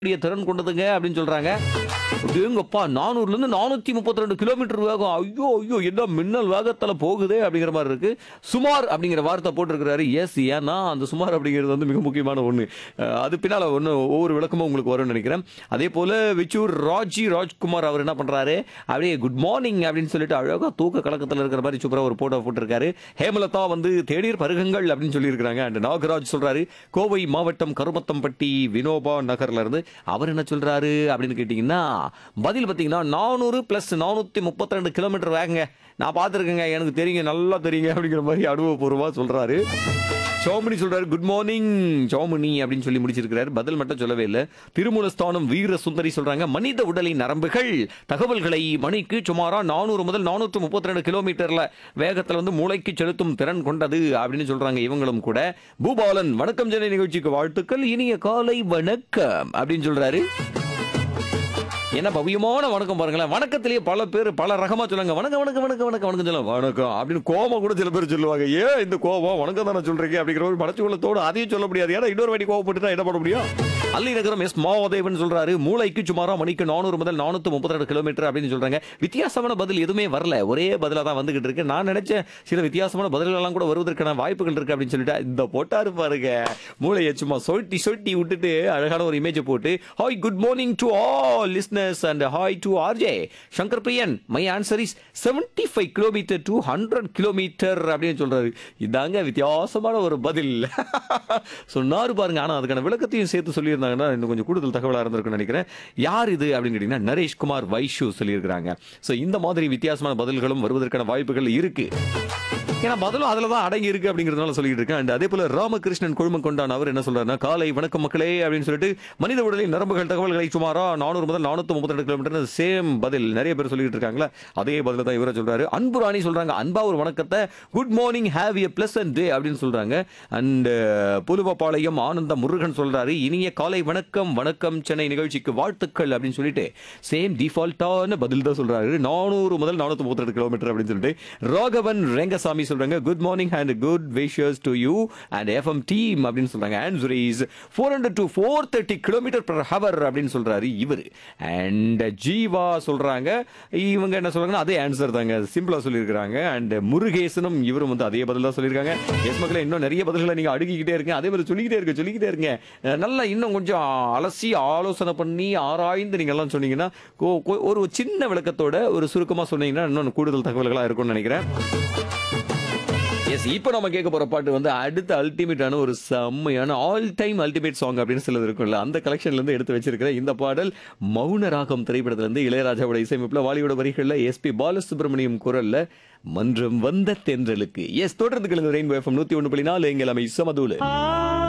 கூடிய திறன் கொண்டதுங்க அப்படின்னு சொல்றாங்க எங்கப்பா நானூறுல இருந்து நானூத்தி முப்பத்தி ரெண்டு கிலோமீட்டர் வேகம் ஐயோ ஐயோ என்ன மின்னல் வேகத்துல போகுதே அப்படிங்கிற மாதிரி இருக்கு சுமார் அப்படிங்கிற வார்த்தை போட்டிருக்கிறாரு எஸ் ஏன்னா அந்த சுமார் அப்படிங்கிறது வந்து மிக முக்கியமான ஒண்ணு அஹ் அது பின்னால ஒன்று ஒவ்வொரு விளக்கமும் உங்களுக்கு வரும்னு நினைக்கிறேன் அதே போல விச்சூர் ராஜி ராஜ்குமார் அவர் என்ன பண்றாரு அப்படியே குட் மார்னிங் அப்படின்னு சொல்லிட்டு அழகா தூக்க கலக்கத்துல இருக்கிற மாதிரி சூப்பரா ஒரு போட்டோ போட்டிருக்காரு ஹேமலதா வந்து தேநீர் பருகங்கள் அப்படின்னு சொல்லியிருக்கிறாங்க அண்ட் நாகராஜ் சொல்றாரு கோவை மாவட்டம் கருமத்தம்பட்டி வினோபா நகர்ல இருந்து அவர் என்ன சொல்றாரு அப்படின்னு கேட்டீங்கன்னா பதில் பார்த்தீங்கன்னா நானூறு பிளஸ் நானூத்தி முப்பத்தி ரெண்டு கிலோமீட்டர் வேகங்க நான் பார்த்துருக்கேங்க எனக்கு தெரியுங்க நல்லா தெரியுங்க அப்படிங்கிற மாதிரி அனுபவபூர்வமா சொல்றாரு சோமனி சொல்றாரு குட் மார்னிங் சோமனி அப்படின்னு சொல்லி முடிச்சிருக்கிறாரு பதில் மட்டும் சொல்லவே இல்லை திருமூலஸ்தானம் வீர சுந்தரி சொல்றாங்க மனித உடலின் நரம்புகள் தகவல்களை மணிக்கு சுமாரா நானூறு முதல் நானூற்று முப்பத்தி ரெண்டு கிலோமீட்டர்ல வேகத்துல வந்து மூளைக்கு செலுத்தும் திறன் கொண்டது அப்படின்னு சொல்றாங்க இவங்களும் கூட பூபாலன் வணக்கம் ஜென நிகழ்ச்சிக்கு வாழ்த்துக்கள் இனிய காலை வணக்கம் அப்படின்னு சொல்றாரு என்ன பவியமான வணக்கம் பாருங்களேன் வணக்கத்திலேயே பல பேர் பல ரகமா சொல்லுவாங்க வணக்கம் வணக்கம் வணக்கம் வணக்கம் வணக்கம் சொல்லுவாங்க வணக்கம் அப்படின்னு கோபம் கூட சில பேர் சொல்லுவாங்க ஏன் இந்த கோபம் வணக்கம் தானே சொல்றீங்க அப்படிங்கிற ஒரு மனசு உள்ளத்தோடு அதையும் சொல்ல முடியாது ஏன்னா இன்னொரு வாட்டி கோவப்பட்டு என்ன பண்ண முடியும் அல்லி நகரம் எஸ் மாவதேவன் சொல்றாரு மூளைக்கு சுமாரா மணிக்கு நானூறு முதல் நானூத்தி முப்பத்தி ரெண்டு கிலோமீட்டர் அப்படின்னு சொல்றாங்க வித்தியாசமான பதில் எதுவுமே வரல ஒரே பதிலா தான் வந்துகிட்டு இருக்கு நான் நினைச்சேன் சில வித்தியாசமான பதில்கள் எல்லாம் கூட வருவதற்கான வாய்ப்புகள் இருக்கு அப்படின்னு சொல்லிட்டு இந்த போட்டாரு பாருங்க மூளையை சும்மா சொட்டி சொட்டி விட்டுட்டு அழகான ஒரு இமேஜ் போட்டு hi good morning to all listeners and hi to RJ Shankar Priyan my answer is seventy five kilometre to hundred kilometre அப்படின்னு சொல்றாரு இதாங்க வித்தியாசமான ஒரு பதில் சொன்னாரு பாருங்க ஆனா அதுக்கான விளக்கத்தையும் சேர்த்து சொல்லியிருந்தாங்கன்னா இன்னும் கொஞ்சம் கூடுதல் தகவலா இருந்திருக்கும்னு நினைக்கிறேன் யார் இது அப்படின்னு கேட்டீங்கன்னா நரேஷ்குமார் வைஷு சொல்லியிருக்கிறாங்க ஸோ இந்த மாதிரி வித்தியாசமான பதில்களும் வருவதற்கான வாய்ப்புகள் இருக்கு ஏன்னா பதிலும் அதுல தான் அடங்கி இருக்கு அப்படிங்கறதுனால சொல்லிட்டு இருக்கேன் அண்ட் அதே போல ராமகிருஷ்ணன் குழுமம் கொண்டான் அவர் என்ன சொல்றாருன்னா காலை வணக்கம் மக்களே அப்படின்னு சொல்லிட்டு மனித உடலின் நரம்புகள் தகவல்களை சுமாரா நானூறு முதல் நானூத்தி முப்பத்தி ரெண்டு கிலோமீட்டர் சேம் பதில் நிறைய பேர் சொல்லிட்டு இருக்காங்களா அதே பதில தான் இவரை சொல்றாரு அன்பு ராணி சொல்றாங்க அன்பா ஒரு வணக்கத்தை good morning have a pleasant day அப்படின்னு சொல்றாங்க அண்ட் புலுவப்பாளையம் ஆனந்த முருகன் சொல்றாரு இனிய காலை வணக்கம் வணக்கம் சென்னை நிகழ்ச்சிக்கு வாழ்த்துக்கள் அப்படின்னு சொல்லிட்டு சேம் டிஃபால்ட்டான பதில் தான் சொல்றாரு நானூறு முதல் நானூத்தி முப்பத்தி ரெண்டு கிலோமீட்டர் அப்படின்னு சொல்லிட்டு ராகவன் ரெங்கசாமி சொல்றாங்க good morning and good wishes to you and FM team அப்படின்னு சொல்றாங்க answer is four hundred to four thirty kilometre per hour அப்படின்னு சொல்றாரு இவர் அண்ட் ஜீவா சொல்றாங்க இவங்க என்ன சொல்றாங்கன்னா அதே ஆன்சர் தாங்க சிம்பிளா சொல்லியிருக்காங்க அண்ட் முருகேசனும் இவரும் வந்து அதே பதில் தான் சொல்லியிருக்காங்க எஸ் மக்களே இன்னும் நிறைய பதில்களை நீங்க அடுக்கிக்கிட்டே இருக்கீங்க அதே மாதிரி சொல்லிக்கிட்டே இருக்க சொல்லிக்கிட்டே இருங்க அஹ் நல்லா இன்னும் கொஞ்சம் அலசி ஆலோசனை பண்ணி ஆராய்ந்து நீங்க எல்லாம் சொன்னீங்கன்னா கொ- கொ- ஒரு சின்ன விளக்கத்தோட ஒரு சுருக்கமா சொன்னீங்கன்னா இன்னும் கூடுதல் தகவல்களா இருக்கும்னு நினைக்கிறேன் எஸ் இப்போ நம்ம கேட்க போற பாட்டு வந்து அடுத்த அல்டிமேட்டான ஒரு செம்மையான ஆல் டைம் அல்டிமேட் சாங் அப்படின்னு சிலது இருக்கும்ல அந்த கலெக்ஷன்ல இருந்து எடுத்து வச்சிருக்கிற இந்த பாடல் மௌன ராகம் திரைப்படத்துல இருந்து இளையராஜாவோட இசையமைப்புல வாலியோட வரிகள்ல எஸ்பி பாலசுப்ரமணியம் குரல்ல மன்றம் வந்த தென்றலுக்கு எஸ் தொடர்ந்து கிழங்கு ரெயின்போ எஃப்எம் நூத்தி ஒன்று புள்ளி நாலு எங்கள் அமை சமதூலு